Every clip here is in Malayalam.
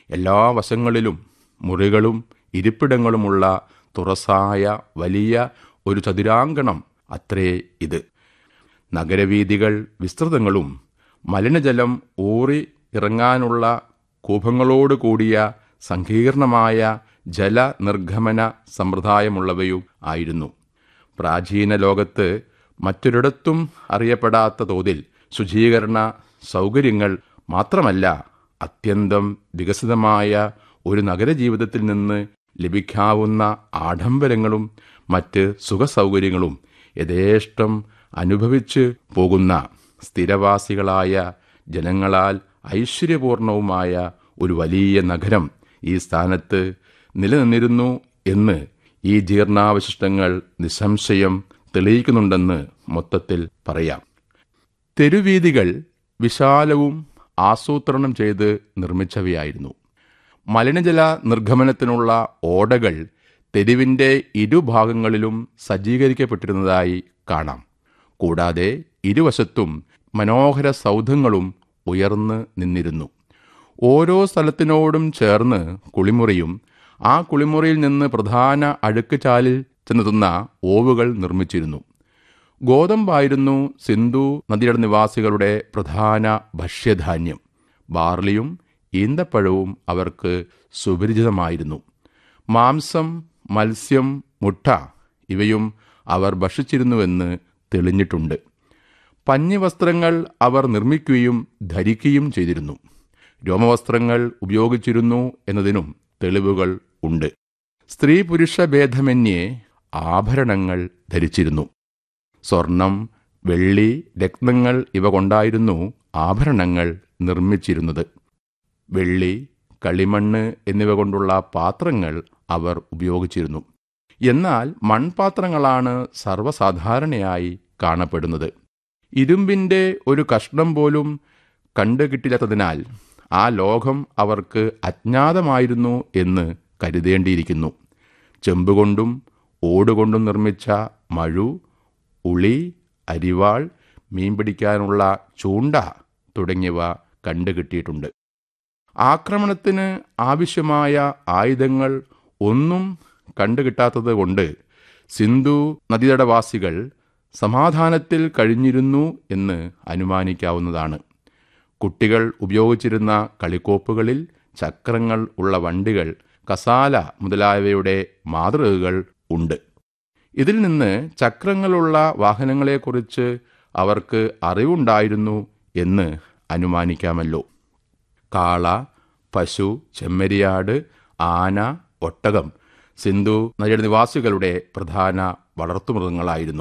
എല്ലാ വശങ്ങളിലും മുറികളും ഇരിപ്പിടങ്ങളുമുള്ള തുറസായ വലിയ ഒരു ചതുരാങ്കണം അത്രേ ഇത് നഗരവീഥികൾ വിസ്തൃതങ്ങളും മലിനജലം ഊറി ഇറങ്ങാനുള്ള കൂപങ്ങളോട് കൂടിയ സങ്കീർണമായ ജലനിർഗമന സമ്പ്രദായമുള്ളവയും ആയിരുന്നു പ്രാചീന ലോകത്ത് മറ്റൊരിടത്തും അറിയപ്പെടാത്ത തോതിൽ ശുചീകരണ സൗകര്യങ്ങൾ മാത്രമല്ല അത്യന്തം വികസിതമായ ഒരു നഗരജീവിതത്തിൽ നിന്ന് ലഭിക്കാവുന്ന ആഡംബരങ്ങളും മറ്റ് സുഖസൗകര്യങ്ങളും യഥേഷ്ടം അനുഭവിച്ച് പോകുന്ന സ്ഥിരവാസികളായ ജനങ്ങളാൽ ഐശ്വര്യപൂർണവുമായ ഒരു വലിയ നഗരം ഈ സ്ഥാനത്ത് നിലനിന്നിരുന്നു എന്ന് ഈ ജീർണാവശിഷ്ടങ്ങൾ നിസ്സംശയം തെളിയിക്കുന്നുണ്ടെന്ന് മൊത്തത്തിൽ പറയാം തെരുവീതികൾ വിശാലവും ആസൂത്രണം ചെയ്ത് നിർമ്മിച്ചവയായിരുന്നു മലിനജല നിർഗമനത്തിനുള്ള ഓടകൾ തെരുവിൻ്റെ ഇരുഭാഗങ്ങളിലും സജ്ജീകരിക്കപ്പെട്ടിരുന്നതായി കാണാം കൂടാതെ ഇരുവശത്തും മനോഹര സൗധങ്ങളും ഉയർന്ന് നിന്നിരുന്നു ഓരോ സ്ഥലത്തിനോടും ചേർന്ന് കുളിമുറിയും ആ കുളിമുറിയിൽ നിന്ന് പ്രധാന അഴുക്ക് ചാലിൽ ചെന്നെത്തുന്ന ഓവുകൾ നിർമ്മിച്ചിരുന്നു ഗോതമ്പായിരുന്നു സിന്ധു നദിയുടെ നിവാസികളുടെ പ്രധാന ഭക്ഷ്യധാന്യം ബാർലിയും ഈന്തപ്പഴവും അവർക്ക് സുപരിചിതമായിരുന്നു മാംസം മത്സ്യം മുട്ട ഇവയും അവർ ഭക്ഷിച്ചിരുന്നുവെന്ന് തെളിഞ്ഞിട്ടുണ്ട് പഞ്ഞിവസ്ത്രങ്ങൾ അവർ നിർമ്മിക്കുകയും ധരിക്കുകയും ചെയ്തിരുന്നു രോമവസ്ത്രങ്ങൾ ഉപയോഗിച്ചിരുന്നു എന്നതിനും തെളിവുകൾ ഉണ്ട് സ്ത്രീ പുരുഷ ഭേദമന്യേ ആഭരണങ്ങൾ ധരിച്ചിരുന്നു സ്വർണം വെള്ളി രത്നങ്ങൾ ഇവ കൊണ്ടായിരുന്നു ആഭരണങ്ങൾ നിർമ്മിച്ചിരുന്നത് വെള്ളി കളിമണ്ണ് എന്നിവ കൊണ്ടുള്ള പാത്രങ്ങൾ അവർ ഉപയോഗിച്ചിരുന്നു എന്നാൽ മൺപാത്രങ്ങളാണ് സർവ്വസാധാരണയായി കാണപ്പെടുന്നത് ഇരുമ്പിൻ്റെ ഒരു കഷ്ണം പോലും കണ്ടുകിട്ടില്ലാത്തതിനാൽ ആ ലോകം അവർക്ക് അജ്ഞാതമായിരുന്നു എന്ന് കരുതേണ്ടിയിരിക്കുന്നു ചെമ്പുകൊണ്ടും ഓടുകൊണ്ടും നിർമ്മിച്ച മഴു ഉളി അരിവാൾ മീൻ പിടിക്കാനുള്ള ചൂണ്ട തുടങ്ങിയവ കണ്ടുകിട്ടിയിട്ടുണ്ട് ആക്രമണത്തിന് ആവശ്യമായ ആയുധങ്ങൾ ഒന്നും കണ്ടുകിട്ടാത്തത് കൊണ്ട് സിന്ധു നദീതടവാസികൾ സമാധാനത്തിൽ കഴിഞ്ഞിരുന്നു എന്ന് അനുമാനിക്കാവുന്നതാണ് കുട്ടികൾ ഉപയോഗിച്ചിരുന്ന കളിക്കോപ്പുകളിൽ ചക്രങ്ങൾ ഉള്ള വണ്ടികൾ കസാല മുതലായവയുടെ മാതൃകകൾ ഉണ്ട് ഇതിൽ നിന്ന് ചക്രങ്ങളുള്ള വാഹനങ്ങളെക്കുറിച്ച് അവർക്ക് അറിവുണ്ടായിരുന്നു എന്ന് അനുമാനിക്കാമല്ലോ കാള പശു ചെമ്മരിയാട് ആന ഒട്ടകം സിന്ധു നദിയുടെ നിവാസികളുടെ പ്രധാന വളർത്തുമൃഗങ്ങളായിരുന്നു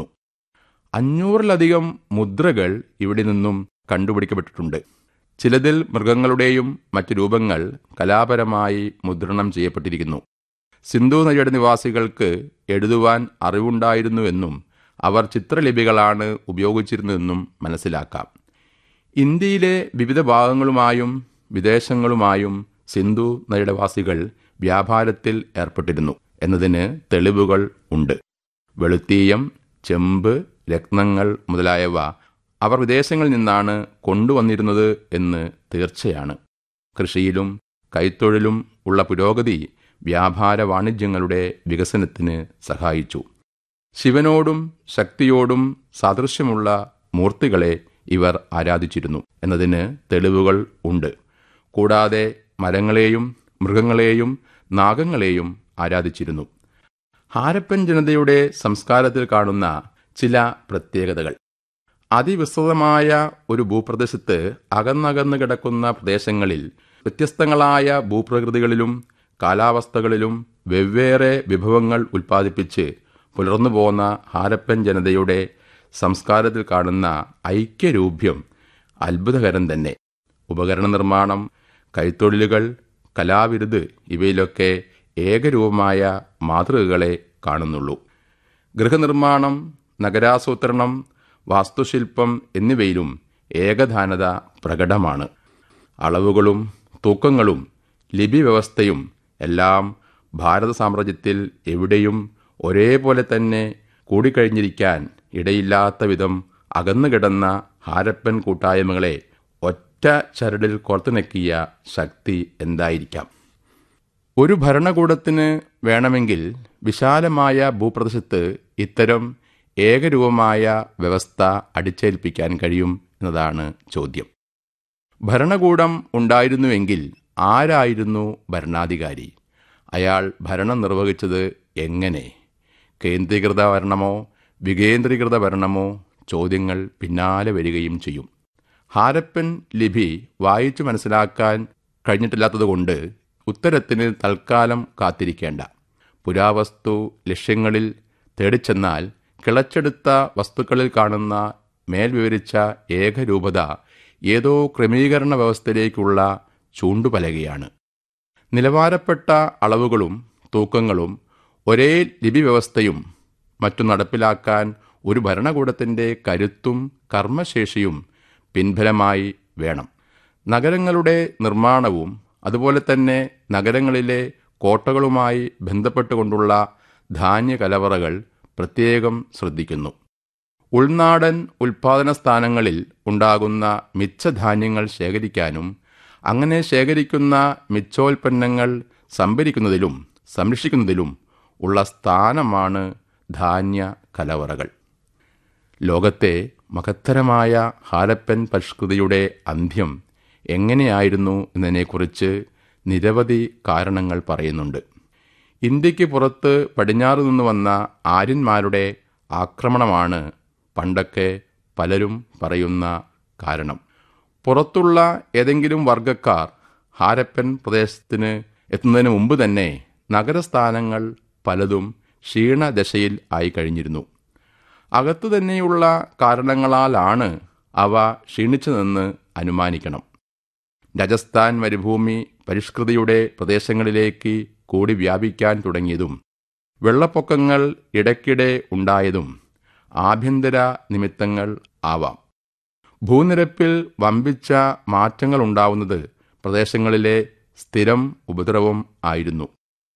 അഞ്ഞൂറിലധികം മുദ്രകൾ ഇവിടെ നിന്നും കണ്ടുപിടിക്കപ്പെട്ടിട്ടുണ്ട് ചിലതിൽ മൃഗങ്ങളുടെയും മറ്റു രൂപങ്ങൾ കലാപരമായി മുദ്രണം ചെയ്യപ്പെട്ടിരിക്കുന്നു സിന്ധു നദിയുടെ നിവാസികൾക്ക് എഴുതുവാൻ അറിവുണ്ടായിരുന്നുവെന്നും അവർ ചിത്രലിപികളാണ് ഉപയോഗിച്ചിരുന്നതെന്നും മനസ്സിലാക്കാം ഇന്ത്യയിലെ വിവിധ ഭാഗങ്ങളുമായും വിദേശങ്ങളുമായും സിന്ധു നദിയുടെ വാസികൾ വ്യാപാരത്തിൽ ഏർപ്പെട്ടിരുന്നു എന്നതിന് തെളിവുകൾ ഉണ്ട് വെളുത്തീയം ചെമ്പ് രത്നങ്ങൾ മുതലായവ അവർ വിദേശങ്ങളിൽ നിന്നാണ് കൊണ്ടുവന്നിരുന്നത് എന്ന് തീർച്ചയാണ് കൃഷിയിലും കൈത്തൊഴിലും ഉള്ള പുരോഗതി വ്യാപാര വാണിജ്യങ്ങളുടെ വികസനത്തിന് സഹായിച്ചു ശിവനോടും ശക്തിയോടും സാദൃശ്യമുള്ള മൂർത്തികളെ ഇവർ ആരാധിച്ചിരുന്നു എന്നതിന് തെളിവുകൾ ഉണ്ട് കൂടാതെ മരങ്ങളെയും മൃഗങ്ങളെയും നാഗങ്ങളെയും ആരാധിച്ചിരുന്നു ഹാരപ്പൻ ജനതയുടെ സംസ്കാരത്തിൽ കാണുന്ന ചില പ്രത്യേകതകൾ അതിവിസ്തൃതമായ ഒരു ഭൂപ്രദേശത്ത് അകന്നകന്ന് കിടക്കുന്ന പ്രദേശങ്ങളിൽ വ്യത്യസ്തങ്ങളായ ഭൂപ്രകൃതികളിലും കാലാവസ്ഥകളിലും വെവ്വേറെ വിഭവങ്ങൾ ഉൽപ്പാദിപ്പിച്ച് പുലർന്നു പോന്ന ഹാരപ്പൻ ജനതയുടെ സംസ്കാരത്തിൽ കാണുന്ന ഐക്യരൂപ്യം അത്ഭുതകരം തന്നെ ഉപകരണ നിർമ്മാണം കൈത്തൊഴിലുകൾ കലാവിരുത് ഇവയിലൊക്കെ ഏകരൂപമായ മാതൃകകളെ കാണുന്നുള്ളൂ ഗൃഹനിർമ്മാണം നഗരാസൂത്രണം വാസ്തുശില്പം എന്നിവയിലും ഏകധാനത പ്രകടമാണ് അളവുകളും തൂക്കങ്ങളും ലിപി വ്യവസ്ഥയും എല്ലാം ഭാരത സാമ്രാജ്യത്തിൽ എവിടെയും ഒരേപോലെ തന്നെ കൂടിക്കഴിഞ്ഞിരിക്കാൻ ഇടയില്ലാത്ത വിധം അകന്നുകിടന്ന ഹാരപ്പൻ കൂട്ടായ്മകളെ ഒറ്റ ഒറ്റ ചരടിൽ കോർത്തുനെക്കിയ ശക്തി എന്തായിരിക്കാം ഒരു ഭരണകൂടത്തിന് വേണമെങ്കിൽ വിശാലമായ ഭൂപ്രദേശത്ത് ഇത്തരം ഏകരൂപമായ വ്യവസ്ഥ അടിച്ചേൽപ്പിക്കാൻ കഴിയും എന്നതാണ് ചോദ്യം ഭരണകൂടം ഉണ്ടായിരുന്നുവെങ്കിൽ ആരായിരുന്നു ഭരണാധികാരി അയാൾ ഭരണം നിർവഹിച്ചത് എങ്ങനെ കേന്ദ്രീകൃത ഭരണമോ വികേന്ദ്രീകൃത ഭരണമോ ചോദ്യങ്ങൾ പിന്നാലെ വരികയും ചെയ്യും ഹാരപ്പൻ ലിപി വായിച്ചു മനസ്സിലാക്കാൻ കഴിഞ്ഞിട്ടില്ലാത്തതുകൊണ്ട് ഉത്തരത്തിന് തൽക്കാലം കാത്തിരിക്കേണ്ട പുരാവസ്തു ലക്ഷ്യങ്ങളിൽ തേടിച്ചെന്നാൽ കിളച്ചെടുത്ത വസ്തുക്കളിൽ കാണുന്ന മേൽ വിവരിച്ച ഏകരൂപത ഏതോ ക്രമീകരണ വ്യവസ്ഥയിലേക്കുള്ള ചൂണ്ടുപലകയാണ് നിലവാരപ്പെട്ട അളവുകളും തൂക്കങ്ങളും ഒരേ ലിപി വ്യവസ്ഥയും മറ്റും നടപ്പിലാക്കാൻ ഒരു ഭരണകൂടത്തിൻ്റെ കരുത്തും കർമ്മശേഷിയും പിൻഫലമായി വേണം നഗരങ്ങളുടെ നിർമ്മാണവും അതുപോലെ തന്നെ നഗരങ്ങളിലെ കോട്ടകളുമായി ബന്ധപ്പെട്ടുകൊണ്ടുള്ള ധാന്യ കലവറകൾ പ്രത്യേകം ശ്രദ്ധിക്കുന്നു ഉൾനാടൻ ഉൽപാദന സ്ഥാനങ്ങളിൽ ഉണ്ടാകുന്ന മിച്ചധാന്യങ്ങൾ ശേഖരിക്കാനും അങ്ങനെ ശേഖരിക്കുന്ന മിച്ചോൽപ്പന്നങ്ങൾ സംഭരിക്കുന്നതിലും സംരക്ഷിക്കുന്നതിലും ഉള്ള സ്ഥാനമാണ് ധാന്യ കലവറകൾ ലോകത്തെ മഹത്തരമായ ഹാരപ്പൻ പരിഷ്കൃതിയുടെ അന്ത്യം എങ്ങനെയായിരുന്നു എന്നതിനെക്കുറിച്ച് നിരവധി കാരണങ്ങൾ പറയുന്നുണ്ട് ഇന്ത്യക്ക് പുറത്ത് പടിഞ്ഞാറ് നിന്ന് വന്ന ആര്യന്മാരുടെ ആക്രമണമാണ് പണ്ടൊക്കെ പലരും പറയുന്ന കാരണം പുറത്തുള്ള ഏതെങ്കിലും വർഗക്കാർ ഹാരപ്പൻ പ്രദേശത്തിന് എത്തുന്നതിന് മുമ്പ് തന്നെ നഗരസ്ഥാനങ്ങൾ പലതും ക്ഷീണദശയിൽ ആയി കഴിഞ്ഞിരുന്നു അകത്തു തന്നെയുള്ള കാരണങ്ങളാലാണ് അവ ക്ഷീണിച്ചതെന്ന് അനുമാനിക്കണം രാജസ്ഥാൻ മരുഭൂമി പരിഷ്കൃതിയുടെ പ്രദേശങ്ങളിലേക്ക് കൂടി വ്യാപിക്കാൻ തുടങ്ങിയതും വെള്ളപ്പൊക്കങ്ങൾ ഇടയ്ക്കിടെ ഉണ്ടായതും ആഭ്യന്തര നിമിത്തങ്ങൾ ആവാം ഭൂനിരപ്പിൽ വമ്പിച്ച മാറ്റങ്ങൾ ഉണ്ടാവുന്നത് പ്രദേശങ്ങളിലെ സ്ഥിരം ഉപദ്രവം ആയിരുന്നു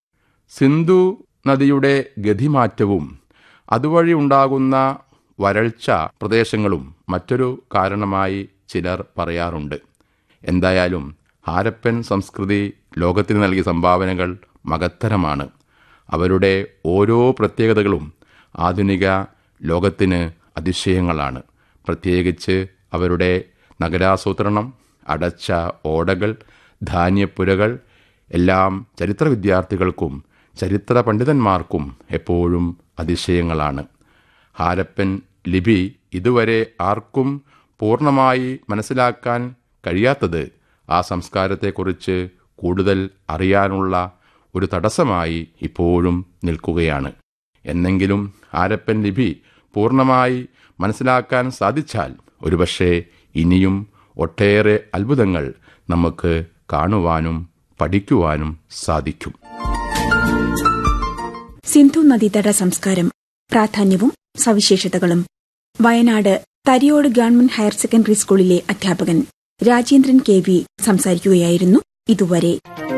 സിന്ധു നദിയുടെ ഗതിമാറ്റവും അതുവഴി ഉണ്ടാകുന്ന വരൾച്ച പ്രദേശങ്ങളും മറ്റൊരു കാരണമായി ചിലർ പറയാറുണ്ട് എന്തായാലും ഹാരപ്പൻ സംസ്കൃതി ലോകത്തിന് നൽകിയ സംഭാവനകൾ മകത്തരമാണ് അവരുടെ ഓരോ പ്രത്യേകതകളും ആധുനിക ലോകത്തിന് അതിശയങ്ങളാണ് പ്രത്യേകിച്ച് അവരുടെ നഗരാസൂത്രണം അടച്ച ഓടകൾ ധാന്യപ്പുരകൾ എല്ലാം ചരിത്ര വിദ്യാർത്ഥികൾക്കും ചരിത്ര പണ്ഡിതന്മാർക്കും എപ്പോഴും അതിശയങ്ങളാണ് ഹാരപ്പൻ ലിപി ഇതുവരെ ആർക്കും പൂർണ്ണമായി മനസ്സിലാക്കാൻ കഴിയാത്തത് ആ സംസ്കാരത്തെക്കുറിച്ച് കൂടുതൽ അറിയാനുള്ള ഒരു തടസ്സമായി ഇപ്പോഴും നിൽക്കുകയാണ് എന്നെങ്കിലും ഹാരപ്പൻ ലിപി പൂർണ്ണമായി മനസ്സിലാക്കാൻ സാധിച്ചാൽ ഒരുപക്ഷെ ഇനിയും ഒട്ടേറെ അത്ഭുതങ്ങൾ നമുക്ക് കാണുവാനും പഠിക്കുവാനും സാധിക്കും സിന്ധു നദീതട സംസ്കാരം പ്രാധാന്യവും സവിശേഷതകളും Wayanad Thariyode government higher secondary സ്കൂളിലെ അധ്യാപകൻ രാജേന്ദ്രൻ കെ വി സംസാരിക്കുകയായിരുന്നു ഇതുവരെ